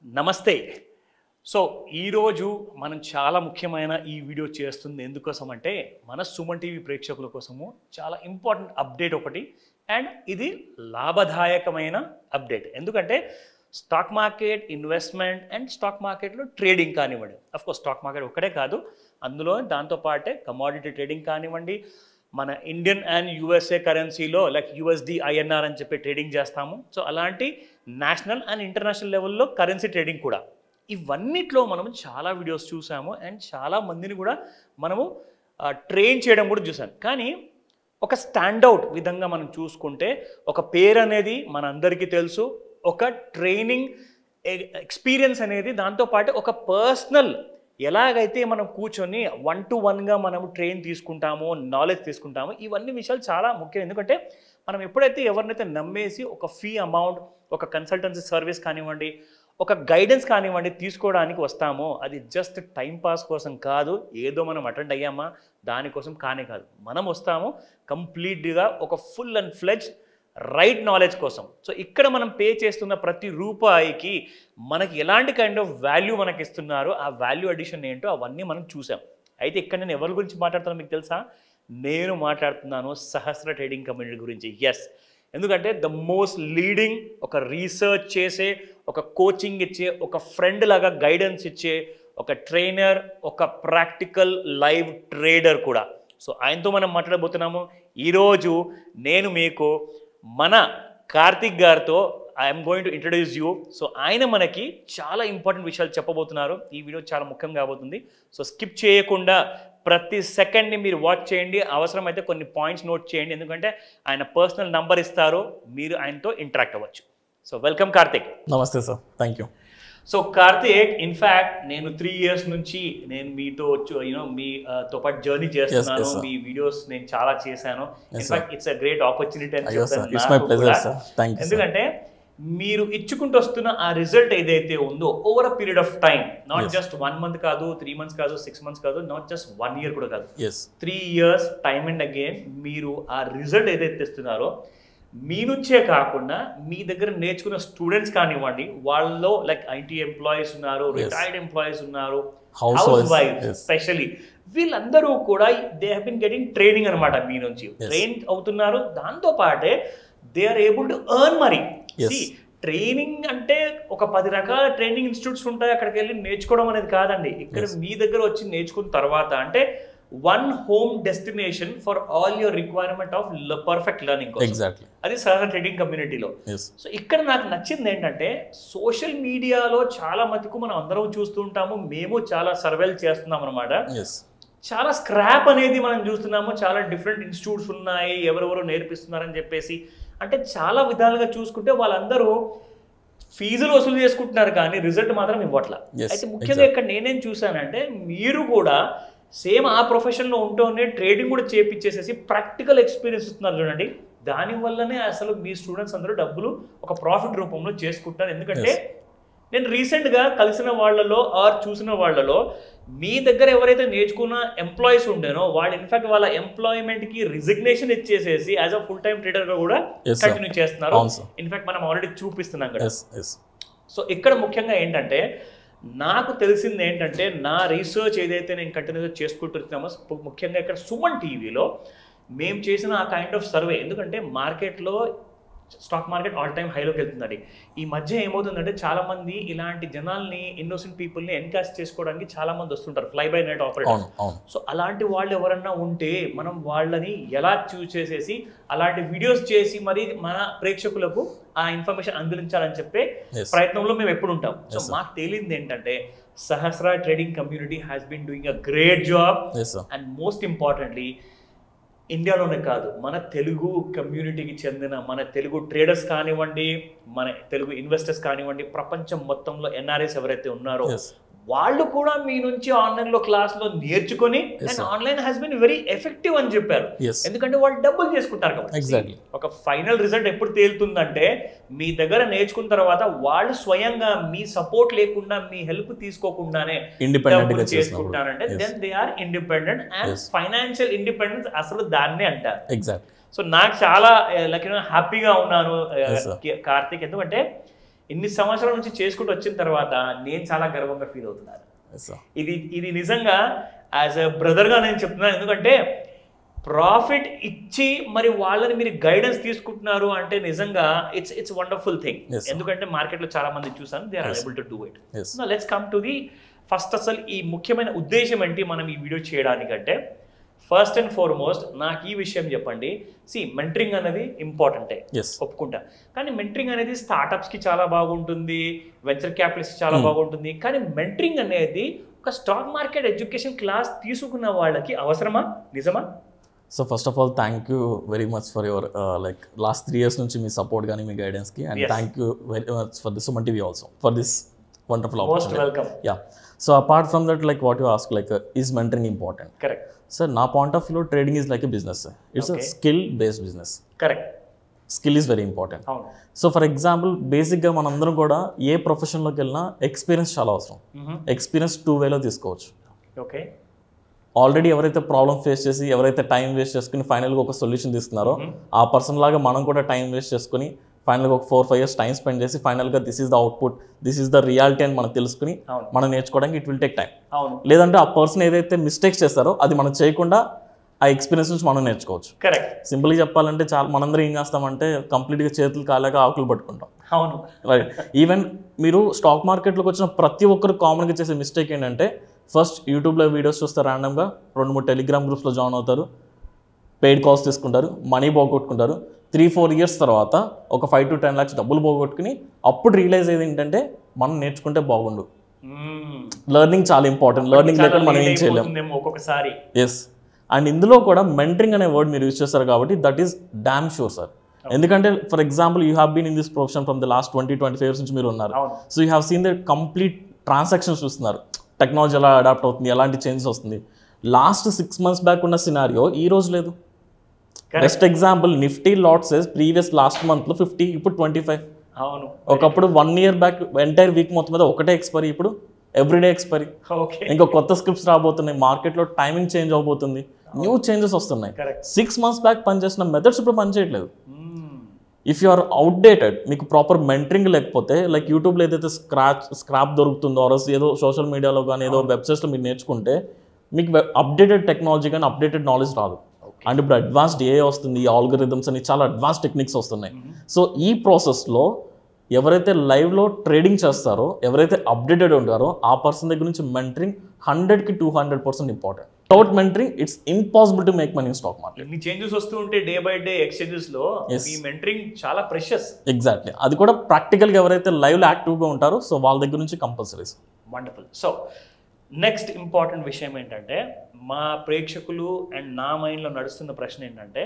నమస్తే సో ఈరోజు మనం చాలా ముఖ్యమైన ఈ వీడియో చేస్తుంది ఎందుకోసం అంటే మన సుమన్ టీవీ ప్రేక్షకుల కోసము చాలా ఇంపార్టెంట్ అప్డేట్ ఒకటి అండ్ ఇది లాభదాయకమైన అప్డేట్ ఎందుకంటే stock market investment and stock మార్కెట్లో ట్రేడింగ్ కానివ్వండి కోర్స్ స్టాక్ మార్కెట్ ఒక్కటే కాదు అందులో దాంతోపాటే కమాడిటీ ట్రేడింగ్ కానివ్వండి మన ఇండియన్ అండ్ యూఎస్ఏ కరెన్సీలో లైక్ యూఎస్డి ఐఎన్ఆర్ అని చెప్పి ట్రేడింగ్ చేస్తాము సో అలాంటి నేషనల్ అండ్ ఇంటర్నేషనల్ లెవెల్లో కరెన్సీ ట్రేడింగ్ కూడా ఇవన్నిట్లో మనం చాలా వీడియోస్ చూసాము అండ్ చాలా మందిని కూడా మనము ట్రైన్ చేయడం కూడా చూసాం కానీ ఒక స్టాండౌట్ విధంగా మనం చూసుకుంటే ఒక పేరు అనేది మన అందరికీ తెలుసు ఒక ట్రైనింగ్ ఎక్స్పీరియన్స్ అనేది దాంతోపాటు ఒక పర్సనల్ ఎలాగైతే మనం కూర్చొని వన్ టు వన్గా మనం ట్రైన్ తీసుకుంటామో నాలెడ్జ్ తీసుకుంటామో ఇవన్నీ విషయాలు చాలా ముఖ్యం ఎందుకంటే మనం ఎప్పుడైతే ఎవరినైతే నమ్మేసి ఒక ఫీ అమౌంట్ ఒక కన్సల్టెన్సీ సర్వీస్ కానివ్వండి ఒక గైడెన్స్ కానివ్వండి తీసుకోవడానికి వస్తామో అది జస్ట్ టైం పాస్ కోసం కాదు ఏదో మనం అటెండ్ అయ్యామా దానికోసం కానే కాదు మనం వస్తాము కంప్లీట్గా ఒక full and fledge right knowledge కోసం సో ఇక్కడ మనం పే చేస్తున్న ప్రతి రూపాయికి మనకి ఎలాంటి కైండ్ ఆఫ్ వాల్యూ మనకి ఇస్తున్నారు ఆ వాల్యూ అడిషన్ ఏంటో అవన్నీ మనం చూసాం అయితే ఇక్కడ నేను ఎవరి గురించి మాట్లాడుతానో మీకు తెలుసా నేను మాట్లాడుతున్నాను సహస్ర ట్రేడింగ్ కమ్యూనిటీ గురించి ఎస్ ఎందుకంటే ద మోస్ట్ లీడింగ్ ఒక రీసెర్చ్ చేసే ఒక కోచింగ్ ఇచ్చే ఒక ఫ్రెండ్ లాగా గైడెన్స్ ఇచ్చే ఒక ట్రైనర్ ఒక ప్రాక్టికల్ లైవ్ ట్రేడర్ కూడా సో ఆయనతో మనం మాట్లాడబోతున్నాము ఈరోజు నేను మీకు మన కార్తిక్ గారితో I'm going to introduce you so ఆయన మనకి చాలా ఇంపార్టెంట్ విషయాలు చెప్పబోతున్నారు ఈ వీడియో చాలా ముఖ్యం కాబోతుంది సో స్కిప్ చేయకుండా ప్రతి సెకండ్ని మీరు వాచ్ చేయండి అవసరమైతే కొన్ని పాయింట్స్ నోట్ చేయండి ఎందుకంటే ఆయన పర్సనల్ నంబర్ ఇస్తారు మీరు ఆయనతో ఇంటరాక్ట్ అవ్వచ్చు so welcome Karthik namaste sir thank you so Karthik in fact నేను త్రీ ఇయర్స్ నుంచి నేను మీతో యూనో మీ ఆ, తో పాటు జర్నీ చేస్తున్నాను yes, sir. మీ వీడియోస్ నేను చాలా చేశాను Yes, in fact it's a great opportunity అని అయ్యో సార్ చెప్తాను ఇట్స్ మై నాకు ప్లెజర్ కూడా. సార్ థ్యాంక్ యూ ఎందుకంటే మీరు ఇచ్చుకుంటూ వస్తున్న ఆ రిజల్ట్ ఏదైతే ఉందో over a period of time not Yes. Just one month కాదు త్రీ మంత్స్ కాదు సిక్స్ మంత్స్ కాదు నాట్ జస్ట్ వన్ ఇయర్ కూడా కాదు yes three years time and again మీరు ఆ రిజల్ట్ ఏదైతే ఇస్తున్నారో మీ నుంచే కాకుండా మీ దగ్గర నేర్చుకున్న స్టూడెంట్స్ కానివ్వండి వాళ్ళలో లైక్ ఐటీ ఎంప్లాయీస్ ఉన్నారు Yes. రిటైర్డ్ ఎంప్లాయీస్ ఉన్నారు House house wives, wife yes. Specially వీళ్ళందరూ కూడా they have been getting training అనమాట మీ నుంచి Yes. ట్రైన్ అవుతున్నారు దాంతో పాటే they are able to earn money Yes. Training అంటే ఒక పది రకాల ట్రైనింగ్ ఇన్స్టిట్యూట్స్ ఉంటాయి అక్కడికి వెళ్ళి నేర్చుకోవడం అనేది కాదండి ఇక్కడ Yes. మీ దగ్గర వచ్చి నేర్చుకున్న తర్వాత అంటే one home destination for all your requirement of perfect learning exactly అది సహజ ట్రేడింగ్ కమ్యూనిటీలో ఎస్ సో ఇక్కడ నాకు నచ్చింది ఏంటంటే సోషల్ మీడియాలో చాలా మటుకు మనం అందరం చూస్తూ ఉంటాము మేము చాలా సర్వేలు చేస్తున్నాం అనమాట ఎస్ చాలా స్క్రాప్ అనేది మనం చూస్తున్నాము చాలా డిఫరెంట్ ఇన్స్టిట్యూట్స్ ఉన్నాయి ఎవరెవరు నేర్పిస్తున్నారని చెప్పేసి అంటే చాలా విధాలుగా చూసుకుంటే వాళ్ళందరూ ఫీజులు వసూలు చేసుకుంటున్నారు కానీ రిజల్ట్ మాత్రం ఇవ్వట్ల Yes, అయితే ముఖ్యంగా ఇక్కడ నేనేం చూసానంటే మీరు కూడా సేమ్ ఆ ప్రొఫెషన్లో ఉంటూనే ట్రేడింగ్ కూడా చేపించేసేసి ప్రాక్టికల్ ఎక్స్పీరియన్స్ ఇస్తున్నారు చూడండి దానివల్లనే అసలు మీ స్టూడెంట్స్ అందరూ డబ్బులు ఒక ప్రాఫిట్ రూపంలో చేసుకుంటారు ఎందుకంటే Yes. నేను రీసెంట్గా కలిసిన వాళ్ళలో ఆర్ చూసిన వాళ్ళలో మీ దగ్గర ఎవరైతే నేర్చుకున్న ఎంప్లాయీస్ ఉండేనో వాళ్ళు ఇన్ఫాక్ట్ వాళ్ళ ఎంప్లాయ్మెంట్కి రిజిగ్నేషన్ ఇచ్చేసేసి యాజ్ అ ఫుల్ టైం ట్రేడర్గా కూడా Yes, sir. కంటిన్యూ చేస్తున్నారు అవును సార్ ఇన్ఫాక్ట్ మనం ఆల్రెడీ చూపిస్తున్నాం కదా ఎస్ ఎస్ సో ఇక్కడ ముఖ్యంగా ఏంటంటే నాకు తెలిసింది ఏంటంటే నా రీసెర్చ్ ఏదైతే నేను కంటిన్యూగా చేసుకుంటున్నామో పు- ముఖ్యంగా ఇక్కడ సుమన్ టీవీలో మేము చేసిన ఆ కైండ్ ఆఫ్ సర్వే ఎందుకంటే మార్కెట్లో స్టాక్ మార్కెట్ ఆల్ టైమ్ హైలోకి వెళ్తుందండి ఈ మధ్య ఏమవుతుందంటే చాలా మంది ఇలాంటి జనాల్ని ఇన్నోసెంట్ పీపుల్ని ఎన్కాష్ చేసుకోవడానికి చాలా మంది వస్తుంటారు ఫ్లై బై నైట్ ఆపరేటర్ అవును అవును సో అలాంటి వాళ్ళు ఎవరన్నా ఉంటే మనం వాళ్ళని ఎలా చూస్ చేసేసి అలాంటి వీడియోస్ చేసి మరి మన ప్రేక్షకులకు ఆ ఇన్ఫర్మేషన్ అందించాలని చెప్పే ఎస్ ప్రయత్నంలో మేము ఎప్పుడు ఉంటాం సో Yes, sir. మాకు తేలింది ఏంటంటే Sahasra trading community has been doing a great job yes sir and most importantly ఇండియాలోనే కాదు మన తెలుగు కమ్యూనిటీకి చెందిన మన తెలుగు ట్రేడర్స్ కానివ్వండి మన తెలుగు ఇన్వెస్టర్స్ కానివ్వండి ప్రపంచం మొత్తంలో ఎన్ఆర్ఎస్ ఎవరైతే ఉన్నారో ఎస్ వాళ్ళు కూడా మీ నుంచి ఆన్లైన్ లో క్లాస్ లో నేర్చుకొని Yes, and sir. Online has been very effective అని చెప్పారు ఎస్ ఎందుకంటే వాళ్ళు డబ్బులు చేసుకుంటారు కాబట్టి Exactly. ఒక ఫైనల్ రిజల్ట్ ఎప్పుడు తేలుతుందంటే మీ దగ్గర నేర్చుకున్న తర్వాత వాళ్ళు స్వయంగా మీ సపోర్ట్ లేకుండా మీ హెల్ప్ తీసుకోకుండానే ఇండిపెండెంట్ గా డబ్బులు చేసినప్పుడు చేసుకుంటారంటే then they are independent and Yes. Financial independence అసలు దాన్నే అంటారు ఎగ్జాక్ట్ సో నాకు చాలా లైక్ హ్యాపీగా ఉన్నాను Yes, sir. uh, కార్తీక్ ఎందుకంటే ఇన్ని సంవత్సరాల నుంచి చేసుకుంటూ వచ్చిన తర్వాత నేను చాలా గర్వంగా ఫీల్ అవుతున్నాను ఎస్ సార్ ఇది ఇది నిజంగా యాజ్ ఎ బ్రదర్గా నేను చెప్తున్నాను ఎందుకంటే ప్రాఫిట్ ఇచ్చి మరి వాళ్ళని మీరు గైడెన్స్ తీసుకుంటున్నారు అంటే నిజంగా it's it's wonderful thing Yes, sir. ఎందుకంటే మార్కెట్లో చాలా మంది చూసాను they are Yes. Able to do it yes let's come to the first అసలు ఈ ముఖ్యమైన ఉద్దేశం ఏంటి మనం ఈ వీడియో చేయడానికంటే ఫస్ట్ అండ్ ఫార్మోస్ట్ నాకు ఈ విషయం చెప్పండి సి మెంటరింగ్ అనేది ఇంపార్టెంటే ఎస్ ఒప్పుకుంటా కానీ మెంటరింగ్ అనేది స్టార్టప్స్కి చాలా బాగుంటుంది వెంచర్ క్యాపిటల్స్కి చాలా Hmm. బాగుంటుంది కానీ మెంటరింగ్ అనేది ఒక స్టాక్ మార్కెట్ ఎడ్యుకేషన్ క్లాస్ తీసుకున్న వాళ్ళకి అవసరమా నిజమా so first of all thank you very much for your like last three years నుంచి మీ సపోర్ట్ కానీ మీ గైడెన్స్కి and Yes. Thank you very much for this Suman TV also for this wonderful most opportunity welcome yeah so apart from that like what you ask like is mentoring important correct sir నా point of వ్యూలో trading is like a business it's a Okay. Skill based business correct skill is very important అవును so for example బేసిక్గా మనందరం కూడా ఏ ప్రొఫెషన్లోకి వెళ్ళినా experience చాలా అవసరం experience two వేలో తీసుకోవచ్చు ఓకే ఆల్రెడీ ఎవరైతే ప్రాబ్లమ్ ఫేస్ చేసి ఎవరైతే టైం వేస్ట్ చేసుకుని ఫైనల్గా ఒక సొల్యూషన్ తీస్తున్నారో ఆ పర్సన్ లాగా మనం కూడా టైం వేస్ట్ చేసుకుని ఫైనల్గా ఒక four five years time spend చేసి ఫైనల్గా this is the output this is the reality అని మనం తెలుసుకుని అవును మనం నేర్చుకోవడానికి ఇట్ విల్ టేక్ టైం అవును లేదంటే ఆ పర్సన్ ఏదైతే మిస్టేక్స్ చేస్తారో అది మనం చేయకుండా ఆ ఎక్స్పీరియన్స్ నుంచి మనం నేర్చుకోవచ్చు కరెక్ట్ సింపుల్గా చెప్పాలంటే చాలా మనందరం ఏం చేస్తామంటే కంప్లీట్గా చేతులు కాలేక ఆకులు పట్టుకుంటాం అవును రైట్ ఈవెన్ మీరు స్టాక్ మార్కెట్లోకి వచ్చిన ప్రతి ఒక్కరు కామన్గా చేసే మిస్టేక్ ఏంటంటే ఫస్ట్ యూట్యూబ్లో వీడియోస్ చూస్తారు ర్యాండమ్గా రెండు మూడు టెలిగ్రామ్ గ్రూప్స్లో జాయిన్ అవుతారు పెయిడ్ కాల్స్ తీసుకుంటారు మనీ పోగొట్టుకుంటారు త్రీ ఫోర్ ఇయర్స్ తర్వాత ఒక ఫైవ్ టు టెన్ ల్యాక్స్ డబ్బులు పోగొట్టుకుని అప్పుడు రియలైజ్ అయ్యేది ఏంటంటే మనం నేర్చుకుంటే బాగుండు మ్మ్. లెర్నింగ్ చాలా ఇంపార్టెంట్ లెర్నింగ్ చాలా లేకుండా మనం late ఏం చేయలేం అయిపోతుందేమో ఒక్కొక్కసారి ఎస్ అండ్ ఇందులో కూడా మెంటరింగ్ అనే వర్డ్ మీరు యూజ్ చేస్తారు కాబట్టి that is damn sure sir ఎందుకంటే for example you have been in this profession from the last twenty twenty five years నుంచి మీరు ఉన్నారు అవును so you have seen the complete transactions చూస్తున్నారు టెక్నాలజీ ఎలా అడాప్ట్ అవుతుంది ఎలాంటి చేంజెస్ వస్తుంది లాస్ట్ సిక్స్ మంత్స్ బ్యాక్ ఉన్న సినారియో ఈ రోజు లేదు Correct. Best example Nifty lot sizes previous last మంత్లో ఫిఫ్టీ ఇప్పుడు ట్వంటీ ఫైవ్ అవును ఒకప్పుడు one year back entire week మొత్తం మీద ఒకటే ఎక్స్పైరీ ఇప్పుడు ఎవ్రీడే ఎక్స్పైరీ ఓకే ఇంకా కొత్త స్క్రిప్ట్స్ రాబోతున్నాయి మార్కెట్లో టైమింగ్ చేంజ్ అవబోతుంది న్యూ చేంజెస్ వస్తున్నాయి కరెక్ట్ సిక్స్ మంత్స్ బ్యాక్ పనిచేసిన మెథడ్స్ ఇప్పుడు పనిచేయట్లేదు ఇఫ్ యు ఆర్ అవుట్డేటెడ్ మీకు ప్రాపర్ మెంటరింగ్ లేకపోతే లైక్ యూట్యూబ్లో ఏదైతే స్క్రాచ్ స్క్రాప్ దొరుకుతుందో ఆర్ఎస్ ఏదో సోషల్ మీడియాలో కానీ ఏదో వెబ్సైట్స్లో మీరు నేర్చుకుంటే మీకు అప్డేటెడ్ టెక్నాలజీ కానీ అప్డేటెడ్ నాలెడ్జ్ రాదు అండ్ ఇప్పుడు అడ్వాన్స్డ్ ఏ వస్తుంది ఆల్గరిథమ్స్ అని చాలా అడ్వాన్స్ టెక్నిక్స్ వస్తున్నాయి సో ఈ ప్రాసెస్లో ఎవరైతే లైవ్లో ట్రేడింగ్ చేస్తారో ఎవరైతే అప్డేటెడ్ ఉంటారో ఆ పర్సన్ దగ్గర నుంచి మెంటరింగ్ హండ్రెడ్కి two hundred percent important without mentoring it's impossible to make money in stock market ఎన్ని చేంజెస్ వస్తూ ఉంటే డే బై డే ఎక్స్చేంజెస్ లో Yes. మీ మెంటరింగ్ చాలా ప్రెషస్ ఎగ్జాక్ట్లీ అది కూడా ప్రాక్టికల్గా ఎవరైతే లైవ్లో యాక్టివ్గా ఉంటారో సో వాళ్ళ దగ్గర నుంచి కంపల్సరీస్ వండర్ఫుల్ సో నెక్స్ట్ ఇంపార్టెంట్ విషయం ఏంటంటే మా ప్రేక్షకులు అండ్ నా మైండ్లో నడుస్తున్న ప్రశ్న ఏంటంటే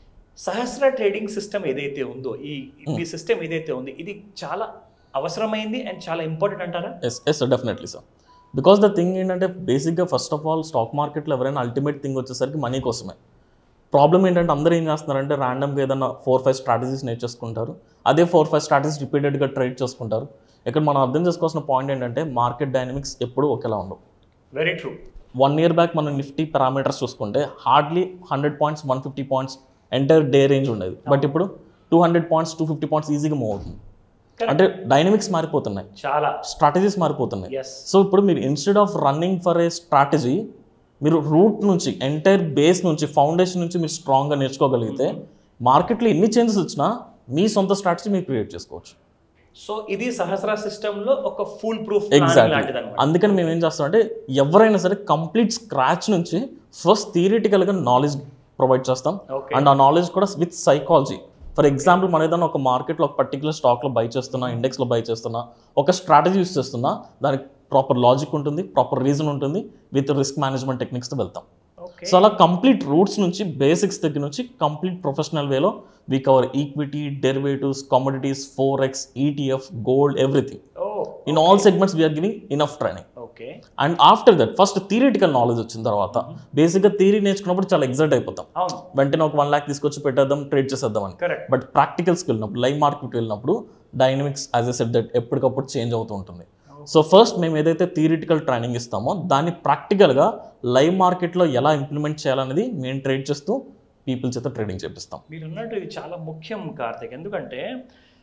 సహస్ర ట్రేడింగ్ సిస్టమ్ ఏదైతే ఉందో ఈ ఈ సిస్టమ్ ఏదైతే ఉంది ఇది చాలా అవసరమైంది అండ్ చాలా ఇంపార్టెంట్ అంటారా yes yes definitely sir because the thing ఏంటంటే బేసిక్గా ఫస్ట్ ఆఫ్ ఆల్ స్టాక్ మార్కెట్లో ఎవరైనా అల్టిమేట్ థింగ్ వచ్చేసరికి మనీ కోసమే ప్రాబ్లం ఏంటంటే అందరూ ఏం చేస్తున్నారంటే ర్యాండమ్గా ఏదైనా ఫోర్ ఫైవ్ స్ట్రాటజీస్ నేర్చేసుకుంటారు అదే ఫోర్ ఫైవ్ స్ట్రాటజీస్ రిపీటెడ్గా ట్రేడ్ చేసుకుంటారు ఇక్కడ మనం అర్థం చేసుకోవాల్సిన పాయింట్ ఏంటంటే మార్కెట్ డైనమిక్స్ ఎప్పుడూ ఒకేలా ఉండవు very true one year back మనం నిఫ్టీ పారామీటర్స్ చూసుకుంటే hardly hundred points one fifty points entire day range ఉండేది బట్ ఇప్పుడు two hundred points two fifty points ఈజీగా మూవ్ అవుతుంది అంటే డైనమిక్స్ మారిపోతున్నాయి చాలా స్ట్రాటజీస్ మారిపోతున్నాయి ఎస్ సో ఇప్పుడు మీరు instead of running for a strategy మీరు రూట్ నుంచి ఎంటైర్ బేస్ నుంచి ఫౌండేషన్ నుంచి మీరు స్ట్రాంగ్గా నేర్చుకోగలిగితే మార్కెట్లో ఎన్ని చేంజెస్ వచ్చినా మీ సొంత స్ట్రాటజీ మీరు క్రియేట్ చేసుకోవచ్చు సో ఇది సహస్ర సిస్టమ్ లో ఒక ఫుల్ ప్రూఫ్ ఎగ్జాక్ట్లీ లాంటిది అనమాట అందుకని మేము ఏం చేస్తామంటే ఎవరైనా సరే కంప్లీట్ స్క్రాచ్ నుంచి ఫస్ట్ థియరిటికల్గా నాలెడ్జ్ ప్రొవైడ్ చేస్తాం ఓకే అండ్ ఆ నాలెడ్జ్ కూడా విత్ సైకాలజీ ఫర్ ఎగ్జాంపుల్ మనం ఏదైనా ఒక మార్కెట్లో ఒక పర్టికులర్ స్టాక్లో బై చేస్తున్నా ఇండెక్స్లో బై చేస్తున్నా ఒక స్ట్రాటజీ యూస్ చేస్తున్నా దానికి ప్రాపర్ లాజిక్ ఉంటుంది ప్రాపర్ రీజన్ ఉంటుంది విత్ రిస్క్ మేనేజ్మెంట్ టెక్నిక్స్తో వెళ్తాం ఓకే సో అలా కంప్లీట్ రూట్స్ నుంచి బేసిక్స్ దగ్గర నుంచి కంప్లీట్ ప్రొఫెషనల్ వేలో we cover equity derivatives commodities forex ETF gold everything oh in all segments we're giving enough training okay and after that first theoretical knowledge వచ్చిన తర్వాత బేసిక్గా theory నేర్చుకున్నప్పుడు చాలా excite అయిపోతాం అవును వెంటనే ఒక వన్ ల్యాక్ తీసుకొచ్చి పెట్టేద్దాం ట్రేడ్ చేసేద్దాం అని కరెక్ట్ బట్ ప్రాక్టికల్స్కి వెళ్ళినప్పుడు లైవ్ మార్కెట్ వెళ్ళినప్పుడు dynamics as a set that ఎప్పటికప్పుడు చేంజ్ అవుతూ ఉంటుంది సో ఫస్ట్ మేము ఏదైతే థియరిటికల్ ట్రైనింగ్ ఇస్తామో దాన్ని ప్రాక్టికల్గా లైవ్ మార్కెట్లో ఎలా ఇంప్లిమెంట్ చేయాలనేది మేము ట్రేడ్ చేస్తూ పీపుల్ చేత ట్రేడింగ్ చేపిస్తాం మీరు అన్నట్టు ఇది చాలా ముఖ్యం కార్తిక్ ఎందుకంటే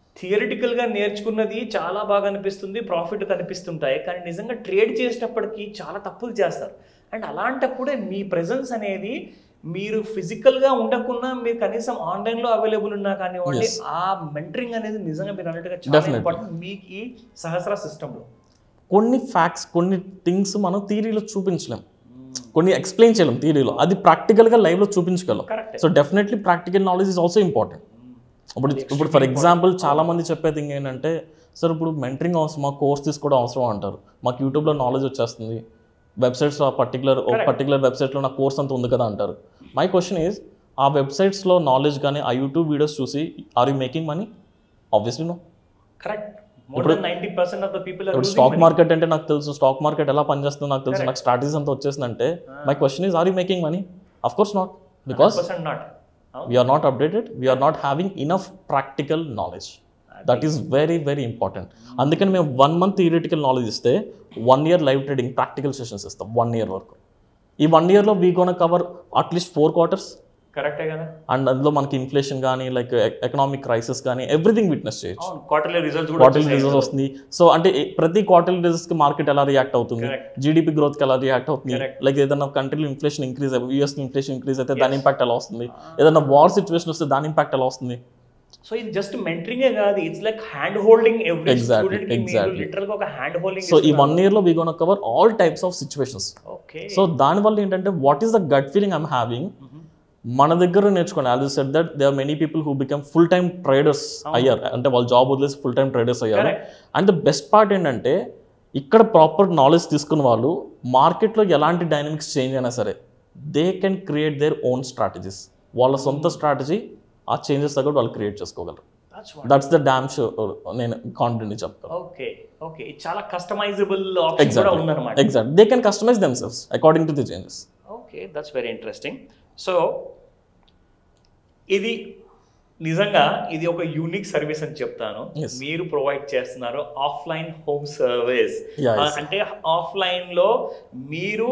థియరిటికల్ గా నేర్చుకున్నది చాలా బాగా అనిపిస్తుంది ప్రాఫిట్ కనిపిస్తుంటాయి కానీ నిజంగా ట్రేడ్ చేసేటప్పటికి చాలా తప్పులు చేస్తారు అండ్ అలాంటప్పుడే మీ ప్రెజెన్స్ అనేది మీరు physical గా ఉండకున్నా మీరు కనీసం ఆన్లైన్ లో అవైలబుల్ ఉన్నా కానివ్వండి Yes. ఆ మెంటరింగ్ అనేది నిజంగా మీరు అన్నట్టుగా చాలా Definitely. ఇంపార్టెంట్ మీకు ఈ సహస్ర system లో కొన్ని ఫ్యాక్ట్స్ కొన్ని థింగ్స్ మనం థియరీలో చూపించలేం కొన్ని ఎక్స్ప్లెయిన్ చేయలేం థియరీలో అది ప్రాక్టికల్గా లైవ్లో చూపించగలం correct so definitely practical knowledge is also important ఇప్పుడు ఇప్పుడు ఫర్ ఎగ్జాంపుల్ చాలా మంది చెప్పే థింగ్ ఏంటంటే సార్ ఇప్పుడు మెంటరింగ్ అవసరం మాకు కోర్స్ తీసుకోవడం అవసరం అంటారు మాకు యూట్యూబ్లో నాలెడ్జ్ వచ్చేస్తుంది వెబ్సైట్స్ ఆ పర్టికులర్ ఒక Correct. పర్టికులర్ వెబ్సైట్లో నా కోర్స్ అంతా ఉంది కదా అంటారు మై క్వశ్చన్ ఈజ్ ఆ వెబ్సైట్స్లో నాలెడ్జ్ కానీ ఆ యూట్యూబ్ వీడియోస్ చూసి are you making money obviously no correct more than ninety percent of the people ఇప్పుడు స్టాక్ మార్కెట్ అంటే నాకు తెలుసు స్టాక్ మార్కెట్ ఎలా పనిచేస్తుందో నాకు తెలుసు నాకు స్ట్రాటజీస్ అంతా వచ్చేసిందంటే my question is are you making money of course not because percent not we are not updated we are not having enough practical knowledge that is very very important అందుకని మేము వన్ మంత్ థియరిటికల్ నాలెడ్జ్ ఇస్తే one year live trading practical sessions ఇస్తాం one year వరకు ఈ one ఇయర్లో we gone cover at least four quarters కరెక్టే కదా and అందులో మనకి ఇన్ఫ్లేషన్ కానీ లైక్ ఎకనామిక్ క్రైసిస్ కానీ ఎవ్రీథింగ్ విట్నెస్ చేయొచ్చు అవును క్వార్టర్లీ రిజల్ట్స్ కూడా క్వార్టర్లీ రిజల్ట్స్ వస్తుంది సో అంటే ఏ- ప్రతి క్వార్టర్లీ రిజల్ట్స్ కి మార్కెట్ ఎలా రియాక్ట్ అవుతుంది Correct. జీడిపి గ్రోత్ కి ఎలా రియాక్ట్ అవుతుంది Correct. లైక్ ఏదైనా కంట్రీలో inflation increase US inflation increase అయితే దాని ఇంపాక్ట్ ఎలా వస్తుంది ఏదైనా వార్ సిచ్యువేషన్ వస్తే దాని ఇంపాక్ట్ ఎలా వస్తుంది సో ఇది జస్ట్ మెంటరింగే కాదు it's like hand holding every Exactly, student కి మీరు exactly. లిటరల్ గా ఒక హ్యాండ్ హోల్డింగ్ సో ఈ వన్ ఇయర్ లో we gone cover all types of situations okay so దానివల్ల ఏంటంటే what is the gut feeling I'm having మన దగ్గర నేర్చుకోండి as set that they are many people who become full time traders అయ్యారు అంటే వాళ్ళు జాబ్ వదిలేసి ఫుల్ టైమ్ ట్రేడర్స్ అయ్యారు Correct. And the best part ఏంటంటే ఇక్కడ ప్రాపర్ నాలెడ్జ్ తీసుకున్న వాళ్ళు మార్కెట్లో ఎలాంటి డైనమిక్స్ చేంజ్ అయినా సరే they can create their own strategies వాళ్ళ సొంత స్ట్రాటజీ ఆ చేంజెస్ తగ్గట్టు వాళ్ళు క్రియేట్ చేసుకోగలరు దట్స్ ద డామ్ షో నేను కాన్ఫిడెంట్ చెప్తాను ఓకే ఓకే ఇది చాలా కస్టమైజబుల్ ఆప్షన్ కూడా ఉందన్నమాట exact they can customize themselves according to the changes okay that's very interesting so ఇది నిజంగా ఇది ఒక యూనిక్ సర్వీస్ అని చెప్తాను Yes. మీరు ప్రొవైడ్ చేస్తున్నారు offline home service Yeah, yes. అంటే ఆఫ్లైన్ లో మీరు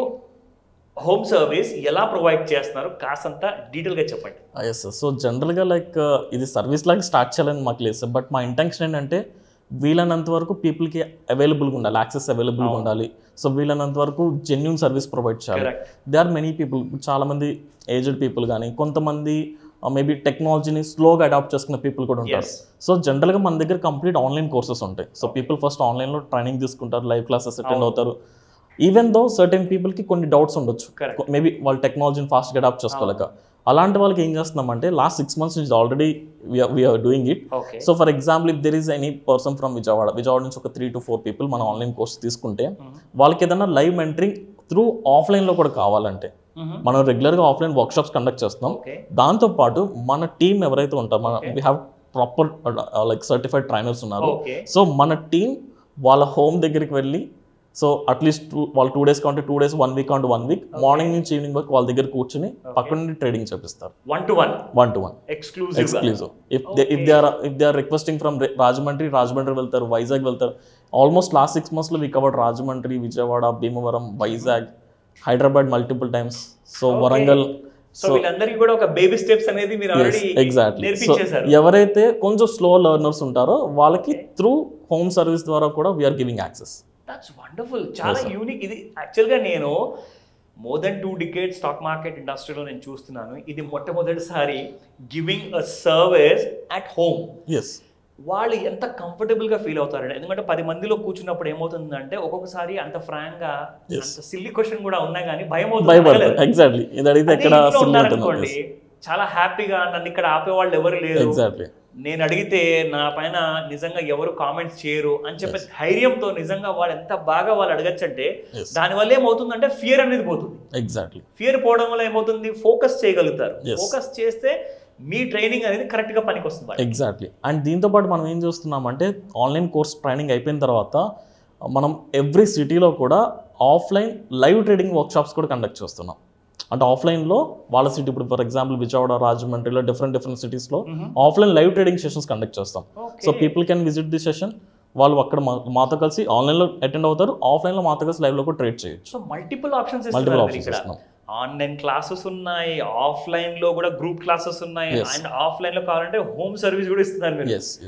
హోమ్ సర్వీస్ ఎలా ప్రొవైడ్ చేస్తున్నారు కాసంత డీటెయిల్ గా చెప్పండి ఎస్ సో జనరల్గా లైక్ ఇది సర్వీస్ లాగా స్టార్ట్ చేయాలని మాకు లేదు సార్ బట్ మా ఇంటెన్షన్ ఏంటంటే వీలైనంత వరకు పీపుల్కి అవైలబుల్గా ఉండాలి యాక్సెస్ అవైలబుల్గా ఉండాలి సో వీలైనంత వరకు జెన్యున్ సర్వీస్ ప్రొవైడ్ చేయాలి correct they are many people చాలామంది ఏజ్డ్ పీపుల్ కానీ కొంతమంది మేబీ టెక్నాలజీని స్లోగా అడాప్ట్ చేసుకున్న పీపుల్ కూడా ఉంటారు ఎస్ సో జనరల్గా మన దగ్గర కంప్లీట్ ఆన్లైన్ కోర్సెస్ ఉంటాయి సో పీపుల్ ఫస్ట్ ఆన్లైన్లో ట్రైనింగ్ తీసుకుంటారు లైవ్ క్లాసెస్ అటెండ్ అవుతారు ఈవెన్ దో సర్టెన్ పీపుల్కి కొన్ని డౌట్స్ ఉండొచ్చు Correct. మేబీ వాళ్ళు టెక్నాలజీని ఫాస్ట్గా అడాప్ట్ చేసుకోలేక అలాంటి వాళ్ళకి ఏం చేస్తున్నామంటే లాస్ట్ సిక్స్ మంత్స్ నుంచి already we are doing it okay so for example if there is any person from Vijayawada Vijayawada నుంచి ఒక త్రీ టు ఫోర్ పీపుల్ మన ఆన్లైన్ కోర్స్ తీసుకుంటే వాళ్ళకి ఏదైనా లైవ్ మెంటరింగ్ త్రూ ఆఫ్లైన్లో కూడా కావాలంటే మనం రెగ్యులర్గా ఆఫ్లైన్ వర్క్షాప్స్ కండక్ట్ చేస్తున్నాం ఓకే దాంతోపాటు మన టీం ఎవరైతే ఉంటారో మన we have proper like certified trainers ఉన్నారు ఓకే సో మన టీం వాళ్ళ హోమ్ దగ్గరికి వెళ్ళి సో అట్లీస్ట్ టూ వాళ్ళు టూ డేస్ కావాలంటే టూ డేస్ వన్ వీక్ కావాలంటే వన్ వీక్ మార్నింగ్ నుంచి ఈవినింగ్ వరకు వాళ్ళ దగ్గర కూర్చుని పక్కన నుండి ట్రేడింగ్ చేపిస్తారు one to one one to one exclusive exclusive if if they are if they are requesting from Rajahmundry Rajahmundry వెళ్తారు వైజాగ్ వెళ్తారు ఆల్మోస్ట్ లాస్ట్ సిక్స్ మంత్స్లో we covered Rajahmundry Vijayawada Bhimavaram Vizag Hyderabad multiple times so Warangal so వీళ్ళందరికీ కూడా ఒక బేబీ స్టెప్స్ అనేది మీరు ఆల్రెడీ ఎగ్జాక్ట్లీ సో నేర్పించేశారు ఎవరైతే కొంచెం స్లో లెర్నర్స్ ఉంటారో వాళ్ళకి త్రూ హోమ్ సర్వీస్ ద్వారా కూడా we are giving access that's wonderful చాలా యూనిక్ ఇది యాక్చువల్గా నేను more than two decade stock market ఇండస్ట్రీలో నేను చూస్తున్నాను ఇది మొట్టమొదటిసారి giving a service at home yes వాళ్ళు ఎంత కంఫర్టబుల్ గా ఫీల్ అవుతారండి ఎందుకంటే పది మందిలో కూర్చున్నప్పుడు ఏమవుతుందంటే ఒక్కొక్కసారి అంత ఫ్రాంక్ గా Yes. అంత సిల్లీ క్వశ్చన్ కూడా ఉన్నాయి కానీ భయం అవుతుంది భయపడతారు అడగలేరు. ఎగ్జాక్ట్లీ ఇది అడిగితే అదే ఎక్కడ ఇంట్లో సిల్ ఉన్నారనుకోండి చాలా హ్యాపీగా నన్ను ఇక్కడ ఆపేవాళ్ళు ఎవరు లేరు ఎగ్జాక్ట్లీ నేను అడిగితే నా పైన నిజంగా ఎవరు కామెంట్స్ చేయరు అని చెప్పే ధైర్యంతో నిజంగా వాళ్ళు ఎంత బాగా వాళ్ళు అడగచ్చు అంటే Yes. దానివల్ల ఏమవుతుందంటే ఫియర్ అనేది పోతుంది ఎగ్జాక్ట్లీ ఫియర్ పోవడం వల్ల ఏమవుతుంది ఫోకస్ చేయగలుగుతారు Yes. ఫోకస్ చేస్తే మీ ట్రైనింగ్ అనేది కరెక్ట్ గా పనికి వస్తుంది వాళ్ళకి. ఎగ్జాక్ట్లీ అండ్ దీంతో పాటు మనం ఏం చేస్తున్నామంటే ఆన్లైన్ కోర్స్ ట్రైనింగ్ అయిపోయిన తర్వాత మనం ఎవ్రీ సిటీలో కూడా ఆఫ్లైన్ లైవ్ ట్రేడింగ్ వర్క్షాప్స్ కూడా కండక్ట్ చేస్తున్నాం అంటే ఆఫ్లైన్లో వాళ్ళ సిటీ ఇప్పుడు ఫర్ ఎగ్జాంపుల్ విజయవాడ రాజమండ్రిలో డిఫరెంట్ డిఫరెంట్ సిటీస్లో offline live trading sessions conduct చేస్తాం Okay. So people can visit the session వాళ్ళు అక్కడ మా- మాతో కలిసి ఆన్లైన్లో అటెండ్ అవుతారు ఆఫ్లైన్లో మాతో కలిసి లైవ్లో కూడా ట్రేడ్ చేయొచ్చు సో మల్టిపుల్ ఆప్షన్స్ మల్టిపుల్ ఇస్తున్నారు మీరు ఆప్షన్స్ ఇక్కడ ఇస్తున్నాం ఆన్లైన్ క్లాసెస్ ఉన్నాయి ఆఫ్లైన్ లో కూడా గ్రూప్ క్లాసెస్ ఉన్నాయి Yes. అండ్ ఆఫ్లైన్ లో కావాలంటే హోమ్ సర్వీస్ కూడా ఇస్తున్నారు మీరు ఎస్ ఎస్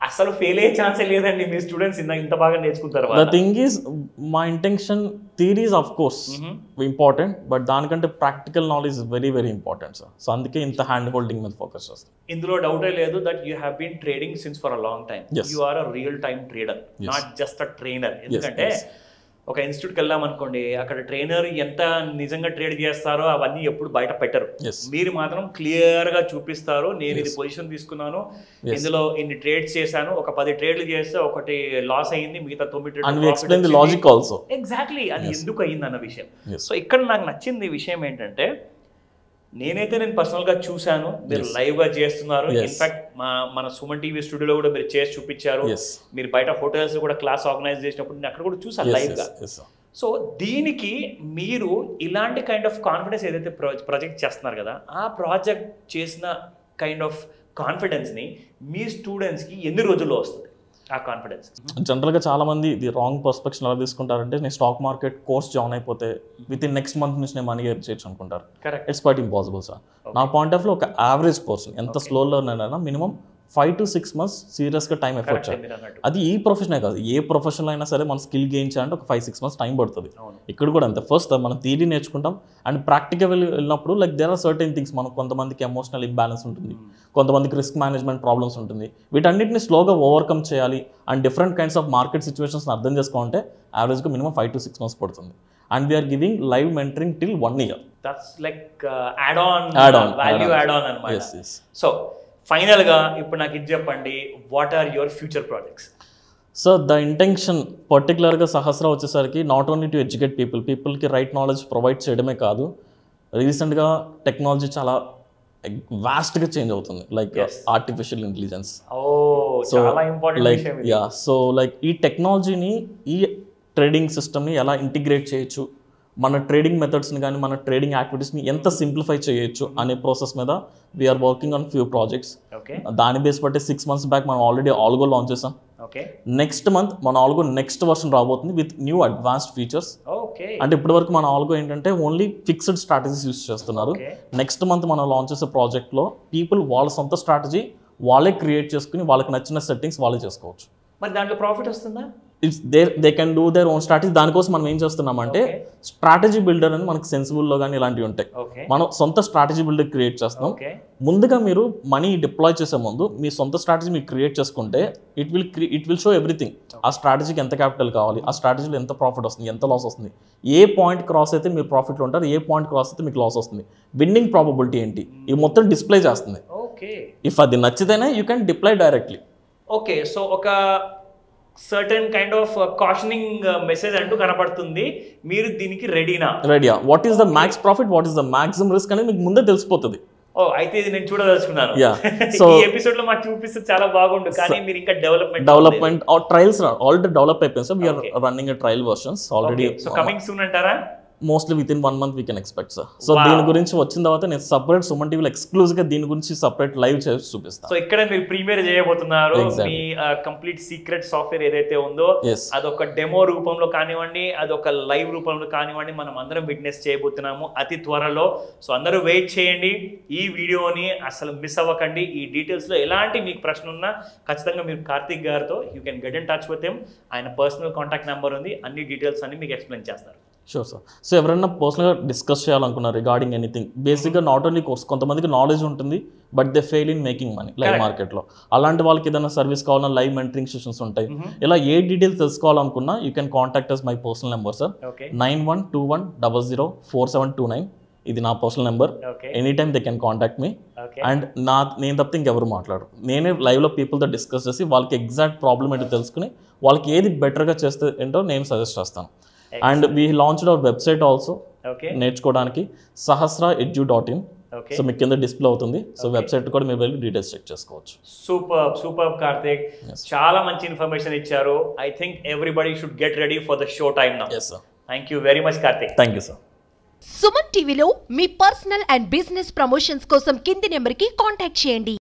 అసలు ఫెయిల్ అయ్యే ఛాన్సే లేదండి మీ స్టూడెంట్స్ ఇంత ఇంత బాగా నేర్చుకుంటారు ద థింగ్ ఈస్ మా intention theories of course important but దానికంటే practical knowledge very very important sir so అందుకే ఇంత హ్యాండ్ హోల్డింగ్ మీద ఫోకస్ చేస్తాం ఇందులో డౌటే లేదు that you have been trading since for a long time Yes. You are a real time trader Yes. Not just a trainer ఎందుకంటే yes. ఒక ఇన్స్టిట్యూట్కి వెళ్ళాం అనుకోండి అక్కడ ట్రైనర్ ఎంత నిజంగా ట్రేడ్ చేస్తారో అవన్నీ ఎప్పుడు బయట పెట్టరు ఎస్ మీరు మాత్రం క్లియర్ గా చూపిస్తారు నేను ఇది పొజిషన్ తీసుకున్నాను Yes. ఇందులో ఇన్ని ట్రేడ్స్ చేశాను ఒక పది ట్రేడ్లు చేస్తే ఒకటి లాస్ అయ్యింది మిగతా తొమ్మిది and we explain the logic also exactly అది Yes. ఎందుకు అయ్యింది అన్న విషయం Yes. సో ఇక్కడ నాకు నచ్చింది విషయం ఏంటంటే నేనైతే నేను పర్సనల్ గా చూశాను మీరు Yes. లైవ్ గా చేస్తున్నారు Yes. ఇన్ఫాక్ట్ మా మన సుమన్ టీవీ స్టూడియోలో కూడా మీరు చేసి చూపించారు ఎస్ మీరు బయట హోటల్స్ కూడా క్లాస్ ఆర్గనైజ్ చేసినప్పుడు నేను అక్కడ కూడా చూసాను లైవ్ గా ఎస్ సో దీనికి మీరు ఇలాంటి కైండ్ ఆఫ్ కాన్ఫిడెన్స్ ఏదైతే ప్రాజెక్ట్ చేస్తున్నారు కదా ఆ ప్రాజెక్ట్ చేసిన కైండ్ ఆఫ్ కాన్ఫిడెన్స్ని మీ స్టూడెంట్స్కి ఎన్ని రోజుల్లో వస్తుంది ఆ కాన్ఫిడెన్స్ జనరల్గా చాలా మంది ఇది రాంగ్ పర్స్పెక్షన్ ఎలా తీసుకుంటారంటే నేను స్టాక్ మార్కెట్ కోర్స్ జాయిన్ అయిపోతే విత్ ఇన్ నెక్స్ట్ మంత్ నుంచి నేను మనీ ఎర్న్ చేయొచ్చు అనుకుంటారు correct it's quite impossible sir నా పాయింట్ ఆఫ్ లో ఒక యావరేజ్ పర్సన్ ఎంత స్లో లర్నర్ అయినా minimum five to six months సీరియస్గా టైం ఎఫర్ట్ కరెక్ట్ చేయాలి మీరు అన్నట్టు అది ఈ ప్రొఫెషనే కాదు ఏ ప్రొఫెషన్ అయినా సరే మన స్కిల్ గెయిన్ చేయాలంటే ఒక ఫైవ్ సిక్స్ మంత్స్ టైం పడుతుంది అవును ఇక్కడ కూడా అంతే ఫస్ట్ మనం థియరీ నేర్చుకుంటాం అండ్ ప్రాక్టికల్ వెళ్ళినప్పుడు like there are certain things మనం కొంతమందికి ఎమోషనల్ ఇంబ్యాలెన్స్ ఉంటుంది కొంతమందికి రిస్క్ మేనేజ్మెంట్ ప్రాబ్లమ్స్ ఉంటుంది వీటన్నిటిని స్లోగా ఓవర్కమ్ చేయాలి and different kinds of market situations అర్థం చేసుకోవాలంటే యావరేజ్గా minimum five to six months పడుతుంది and we are giving live mentoring till one year that's like add on Add on, value add on. Add on అనమాట yes yes so ఫైనల్గా ఇప్పుడు నాకు ఇది చెప్పండి what are your future projects so the intention పర్టికులర్గా సహస్ర వచ్చేసరికి not only to educate people పీపుల్కి right knowledge provide చేయడమే కాదు రీసెంట్గా టెక్నాలజీ చాలా వాస్ట్గా చేంజ్ అవుతుంది లైక్ Yes. ఆర్టిఫిషియల్ ఇంటెలిజెన్స్ ఓ సో చాలా ఇంపార్టెంట్ లైక్ విషయం ఇది యా సో లైక్ ఈ టెక్నాలజీని ఈ ట్రేడింగ్ సిస్టమ్ని ఎలా ఇంటిగ్రేట్ చేయొచ్చు మన ట్రేడింగ్ మెథడ్స్ని కానీ మన ట్రేడింగ్ యాక్టివిటీస్ని ఎంత సింప్లిఫై చేయొచ్చు అనే ప్రాసెస్ మీద we are working on few projects okay దాని బేస్ బట్టి సిక్స్ మంత్స్ బ్యాక్ మనం ఆల్రెడీ ఆల్గో లాంచ్ చేసాం ఓకే నెక్స్ట్ మంత్ మన ఆల్గో నెక్స్ట్ వర్షన్ రాబోతుంది with new advanced features okay అంటే ఇప్పటివరకు మన ఆల్గో ఏంటంటే ఓన్లీ ఫిక్స్డ్ స్ట్రాటజీస్ యూస్ చేస్తున్నారు ఓకే నెక్స్ట్ మంత్ మనం లాంచ్ చేసే ప్రాజెక్ట్లో పీపుల్ వాళ్ళ సొంత స్ట్రాటజీ వాళ్ళే క్రియేట్ చేసుకుని వాళ్ళకి నచ్చిన సెట్టింగ్స్ వాళ్ళే చేసుకోవచ్చు మరి దాంట్లో ప్రాఫిట్ వస్తుందా it's they they can do their own strategy దానికోసం మనం ఏం చేస్తున్నామంటే Okay. స్ట్రాటజీ బిల్డర్ అని మనకి సెన్సిబుల్లో కానీ ఇలాంటివి ఉంటాయి ఓకే మనం సొంత స్ట్రాటజీ బిల్డర్ క్రియేట్ చేస్తున్నాం ఓకే ముందుగా మీరు మనీ డిప్లాయ్ చేసే ముందు మీ సొంత స్ట్రాటజీ మీరు క్రియేట్ చేసుకుంటే it will it will show everything ఆ స్ట్రాటజీకి ఎంత క్యాపిటల్ కావాలి ఆ స్ట్రాటజీలో ఎంత ప్రాఫిట్ వస్తుంది ఎంత లాస్ వస్తుంది ఏ పాయింట్ క్రాస్ అయితే మీరు ప్రాఫిట్లో ఉంటారు ఏ పాయింట్ క్రాస్ అయితే మీకు లాస్ వస్తుంది విన్నింగ్ ప్రాబబిలిటీ ఏంటి ఇవి మొత్తం డిస్ప్లే చేస్తుంది ఓకే ఇఫ్ అది నచ్చితేనే you can deploy directly okay so ఒక certain kind of cautioning message అంటూ కనపడుతుంది మీరు దీనికి రెడీనా రెడీయా what is the max profit what is the maximum risk అనేది మీకు ముందే తెలిసిపోతుంది ఓ అయితే ఇది నేను చూడదలుచుకున్నాను Yeah. So- ఈ ఎపిసోడ్ లో మాకు చూపిస్తే చాలా బాగుండు కానీ మీరు ఇంకా development development trials already develop అయిపోయింది sir we are Okay. Running trial versions already so coming soon అంటారా mostly with in one month we can expect sir so దీని గురించి వచ్చిన తర్వాత నేను సపరేట్ సుమన్ టీవీలో ఎక్స్క్లూజివ్ గా దీని గురించి సపరేట్ లైవ్ చేసి చూపిస్తాను సో ఇక్కడ మీరు ప్రీమియర్ చేయబోతున్నారు Exactly. మీ కంప్లీట్ సీక్రెట్ సాఫ్ట్వేర్ ఏదైతే ఉందో ఎస్ అదొక డెమో రూపంలో కానివ్వండి అదొక లైవ్ రూపంలో కానివ్వండి మనం అందరం విట్నెస్ చేయబోతున్నాము అతి త్వరలో సో అందరూ వెయిట్ చేయండి ఈ వీడియోని అసలు మిస్ అవ్వకండి ఈ డీటెయిల్స్లో ఎలాంటి మీకు ప్రశ్న ఉన్నా ఖచ్చితంగా మీరు కార్తిక్ గారితో you can get in touch with him ఆయన పర్సనల్ కాంటాక్ట్ నెంబర్ ఉంది అన్ని డీటెయిల్స్ అన్ని మీకు ఎక్స్ప్లెయిన్ చేస్తారు షూర్ సార్ సో ఎవరైనా పర్సనల్గా డిస్కస్ చేయాలనుకున్నారు రిగార్డింగ్ ఎనీథింగ్ బేసిక్గా నాట్ ఓన్లీ కోర్స్ కొంతమందికి నాలెడ్జ్ ఉంటుంది but they fail in making money live Correct. మార్కెట్లో అలాంటి వాళ్ళకి ఏదైనా సర్వీస్ కావాలన్నా లైవ్ మెంటరింగ్ సెషన్స్ ఉంటాయి ఇలా ఏ డీటెయిల్స్ తెలుసుకోవాలనుకున్నా you can contact us my personal number sir okay nine one two one double zero four seven two nine ఇది నా personal number okay any time they can contact me okay and నా నేను తప్పితే ఇంకెవరు మాట్లాడరు నేనే లైవ్లో పీపుల్తో డిస్కస్ చేసి వాళ్ళకి ఎగ్జాక్ట్ ప్రాబ్లమ్ ఏంటో తెలుసుకుని వాళ్ళకి ఏది బెటర్గా చేస్తే ఏంటో నేను సజెస్ట్ చేస్తాను and we launch our website also okay నేర్చుకోవడానికి Sahasra edu dot in okay so మీకు కింద డిస్ప్లే అవుతుంది సో వెబ్సైట్ కూడా మీరు వెళ్ళి డీటెయిల్స్ చెక్ చేసుకోవచ్చు సూపర్ సూపర్ కార్తిక్ Yes. చాలా మంచి ఇన్ఫర్మేషన్ ఇచ్చారు I think everybody should get ready for the show time now yes sir thank you very much Karthik thank you sir Suman టీవీలో మీ పర్సనల్ అండ్ బిజినెస్ ప్రమోషన్స్ కోసం కింది నెంబర్కి కాంటాక్ట్ చేయండి